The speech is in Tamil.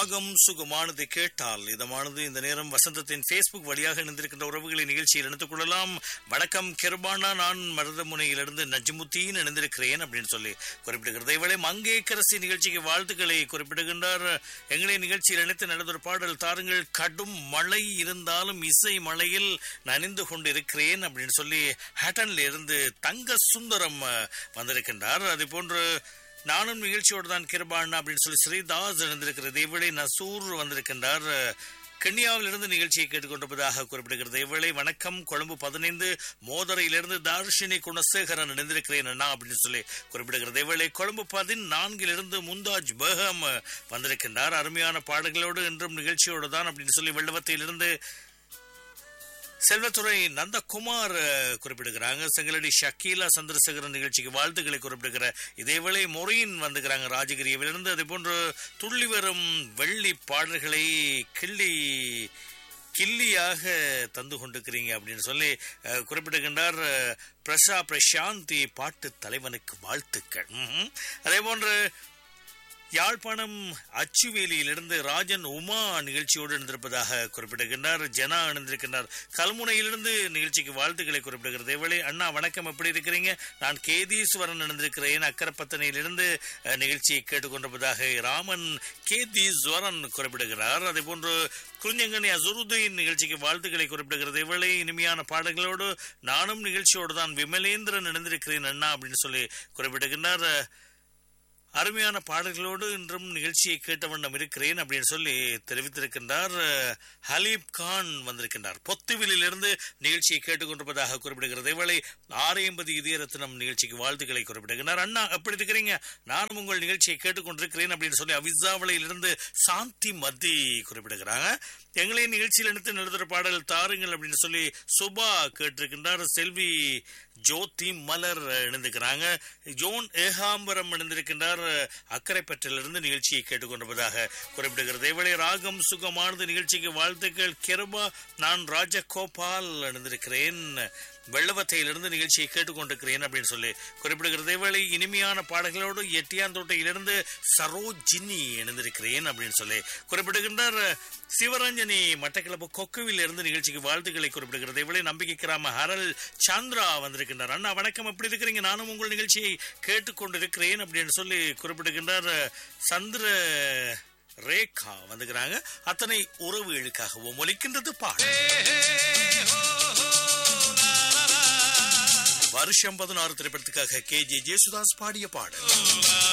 ராகம் சுகமானது கேட்டால் இதமானது இந்த நேரம் வசந்தத்தின் ஃபேஸ்புக் வழியாக இணைந்திருக்கின்ற உறவுகளை நிகழ்ச்சியில் இணைத்துக் கொள்ளலாம் வணக்கம் கெர்பானா நான் மருதமுனையிலிருந்து நஜ்முத்தீன் இணைந்திருக்கிறேன் அப்படின்னு சொல்லி குறிப்பிடுகிறது இவளை மங்கேக்கரசி நிகழ்ச்சிக்கு வாழ்த்துக்களை குறிப்பிடுகின்றார் எங்களை நிகழ்ச்சியில் இணைத்து நடந்த பாடல் தாருங்கள் கடும் மழை இருந்தாலும் இசை மழையில் நனைந்து கொண்டிருக்கிறேன் அப்படின்னு சொல்லி ஹேட்டன்ல இருந்து தங்க சுந்தரம் அஹ், வந்திருக்கின்றார் அதே போன்று நானும் நிகழ்ச்சியோடு தான் கிருபாண்ணா அப்படின்னு சொல்லி ஸ்ரீதாஸ் இணைந்திருக்கிறது இவளை நசூர் வந்திருக்கின்றார் கென்யாவிலிருந்து நிகழ்ச்சியை கேட்டுக்கொண்டிருப்பதாக குறிப்பிடுகிறது இவளை வணக்கம் கொழும்பு பதினைந்து மோதரையிலிருந்து தார்ஷினி குணசேகரன் இணைந்திருக்கிறேன் அண்ணா அப்படின்னு சொல்லி குறிப்பிடுகிறது இவளை கொழும்பு பதினான்கிலிருந்து முந்தாஜ் பேகம் வந்திருக்கின்றார் அருமையான பாடல்களோடு என்றும் நிகழ்ச்சியோடு தான் அப்படின்னு சொல்லி வெள்ளவத்தையிலிருந்து செல்வத்துறை நந்தகுமார் அஹ், குறிப்பிடுகிறாங்க செங்கலடி ஷக்கீலா சந்திரசேகரன் நிகழ்ச்சிக்கு வாழ்த்துக்களை குறிப்பிடுகிற இதேவேளை மொரியின் வந்துக்கிறாங்க ராஜகிரியவிலிருந்து அதே போன்று துள்ளி வரும் வெள்ளி பாடல்களை கிள்ளி கிள்ளியாக தந்து கொண்டிருக்கிறீங்க அப்படின்னு சொல்லி அஹ், குறிப்பிடுகின்றார் அஹ், பிரசா பிரசாந்தி பாட்டு தலைவனுக்கு வாழ்த்துக்கள் ம்ஹும். அதே போன்று யாழ்ப்பாணம் அச்சுவேலியிலிருந்து ராஜன் உமா நிகழ்ச்சியோடு இணைந்திருப்பதாக குறிப்பிடுகின்றார் ஜனா இணைந்திருக்கின்றார் கல்முனையிலிருந்து நிகழ்ச்சிக்கு வாழ்த்துக்களை குறிப்பிடுகிறது இவளே அண்ணா வணக்கம் எப்படி இருக்கிறீங்க நான் கேதீஸ்வரன் இணைந்திருக்கிறேன் அக்கரப்பத்தனையிலிருந்து அஹ், நிகழ்ச்சியை கேட்டுக்கொண்டிருப்பதாக ராமன் கேதீஸ்வரன் குறிப்பிடுகிறார் அதே போன்று குறிஞ்சங்கனி அசுருதீன் நிகழ்ச்சிக்கு வாழ்த்துக்களை குறிப்பிடுகிறது இவளை இனிமையான பாடல்களோடு நானும் நிகழ்ச்சியோடு தான் விமலேந்திரன் இணைந்திருக்கிறேன் அண்ணா அப்படின்னு சொல்லி குறிப்பிடுகின்றார் அருமையான பாடல்களோடு இன்றும் நிகழ்ச்சியை கேட்ட வண்ணம் இருக்கிறேன் அப்படின்னு சொல்லி தெரிவித்திருக்கின்றார் அஹ், ஹலீப் கான் வந்திருக்கின்றார் பொத்துவிலிருந்து நிகழ்ச்சியை கேட்டுக்கொண்டிருப்பதாக குறிப்பிடுகிறது இவளை ஆரையம்பதி இதயரத்னம் நிகழ்ச்சிக்கு வாழ்த்துக்களை குறிப்பிடுகின்றார் அண்ணா எப்படி இருக்கிறீங்க நானும் உங்கள் நிகழ்ச்சியை கேட்டுக்கொண்டிருக்கிறேன் அப்படின்னு சொல்லி அவிசாவளையிலிருந்து சாந்தி மதி குறிப்பிடுகிறாங்க எங்களை நிகழ்ச்சியில் எடுத்து நடத்துகிற பாடல் தாருங்கள் அப்படின்னு சொல்லி சுபா கேட்டிருக்கின்றார் செல்வி ஜோதி மலர் இணைந்திருக்கிறாங்க ஜோன் ஏகாம்பரம் இணைந்திருக்கின்றார் அக்கரைப்பற்றிலிருந்து நிகழ்ச்சியை கேட்டுக்கொண்டிருப்பதாக குறிப்பிடுகிறது இவளை ராகம் சுகமானது நிகழ்ச்சிக்கு வாழ்த்துக்கள் கிருபா நான் ராஜகோபால் இணைந்திருக்கிறேன் வெள்ளவத்தையிலிருந்து நிகழ்ச்சியை கேட்டுக்கொண்டிருக்கிறேன் அப்படின்னு சொல்லி குறிப்பிடுகிறது இவளை இனிமையான பாடல்களோடு எட்டியாந்தோட்டையிலிருந்து சரோஜினி இணைந்திருக்கிறேன் அப்படின்னு சொல்லி குறிப்பிடுகின்றார் சிவரஞ்சனி மட்டக்கிளப்பு கொக்குவில் இருந்து நிகழ்ச்சிக்கு வாழ்த்துக்களை குறிப்பிடுகிறது இவளை நம்பிக்கை கிராம ஹரல் சந்திரா வந்திருக்கின்றார் அண்ணா வணக்கம் எப்படி இருக்கிறீங்க நானும் உங்கள் நிகழ்ச்சியை கேட்டுக்கொண்டிருக்கிறேன் அப்படின்னு சொல்லி குறிப்பிடுகின்றார் சந்திர ரேகா வந்துக்கிறாங்க அத்தனை உறவுகளுக்காகவும் ஒலிக்கின்றது பாடல் வருஷம் பதினாறு திரைப்படத்துக்காக கே ஜே ஜேசுதாஸ் பாடிய பாடல்